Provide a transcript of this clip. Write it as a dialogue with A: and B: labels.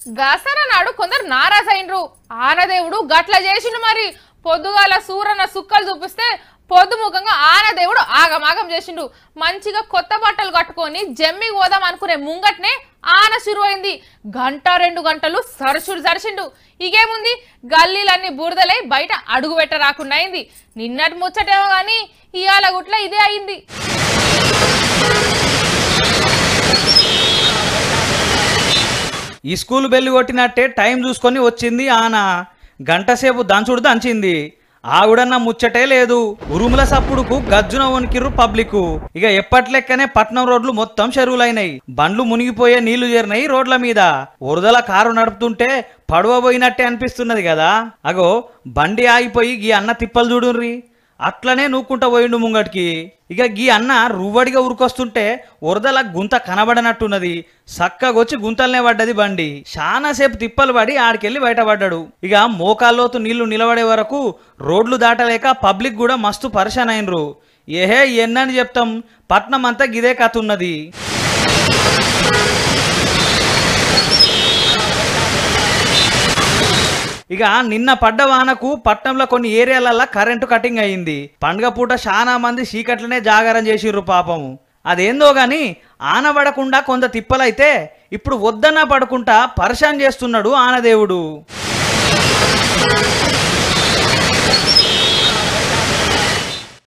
A: దసరా నాడు కొందరు నారాజ్ అయినరు ఆనదేవుడు గట్ల చేసిండు మరి పొద్దుగాల సూరన్న సుక్కలు చూపిస్తే పొద్దుముఖంగా ఆనదేవుడు ఆగమాగం చేసిండు మంచిగా కొత్త బట్టలు కట్టుకొని జమ్మి పోదాం అనుకునే ముంగట్నే ఆన శురువైంది గంట రెండు గంటలు సరసుడు సరిచిండు ఇగేముంది గల్లీలన్నీ బురదలై బయట అడుగు పెట్ట రాకుండా అయింది నిన్నటి ముచ్చటేమో గాని ఇవాళ గుట్ల ఇదే అయింది
B: ఈ స్కూల్ బెల్లి కొట్టినట్టే టైం చూసుకొని వచ్చింది ఆన గంటసేపు దంచుడు దంచింది ఆవిడన్న ముచ్చటే లేదు ఉరుముల సప్పుడుకు గజ్జున వణికిర్రు పబ్లిక్ ఇక ఎప్పట్లెక్కనే పట్నం రోడ్లు మొత్తం చెరువులైనాయి బండ్లు మునిగిపోయే నీళ్లు చేరినాయి రోడ్ల మీద వరదల కారు నడుపుతుంటే పడవ పోయినట్టే అనిపిస్తున్నది కదా అగో బండి ఆగిపోయి గీ అన్న తిప్పలు చూడుర్రి అట్లనే నూక్కుంటా పోయిండు ముంగటికి ఇక గీ అన్న రువ్వడిగా ఉరికొస్తుంటే వరదల గుంత కనబడనట్టున్నది సక్కగొచ్చి గుంతలనే పడ్డది బండి చాలాసేపు తిప్పలు పడి ఆడికెళ్ళి బయటపడ్డాడు ఇక మోకాల్లోతు నీళ్లు నిలబడే వరకు రోడ్లు దాటలేక పబ్లిక్ కూడా మస్తు పరిశాన్ అయినరు ఏహే ఎన్నని చెప్తాం పట్నం అంతా గిదే కథ ఉన్నది ఇక నిన్న పడ్డ వానకు పట్నంలో కొన్ని ఏరియాలల్లో కరెంటు కటింగ్ అయింది పండుగ పూట చాలా మంది చీకట్లనే జాగారం చేసిర్రు పాపము అదేందో గాని ఆనబడకుండా కొంత తిప్పలైతే ఇప్పుడు వద్దన్నా పడుకుంటా పరిశాన్ చేస్తున్నాడు ఆనదేవుడు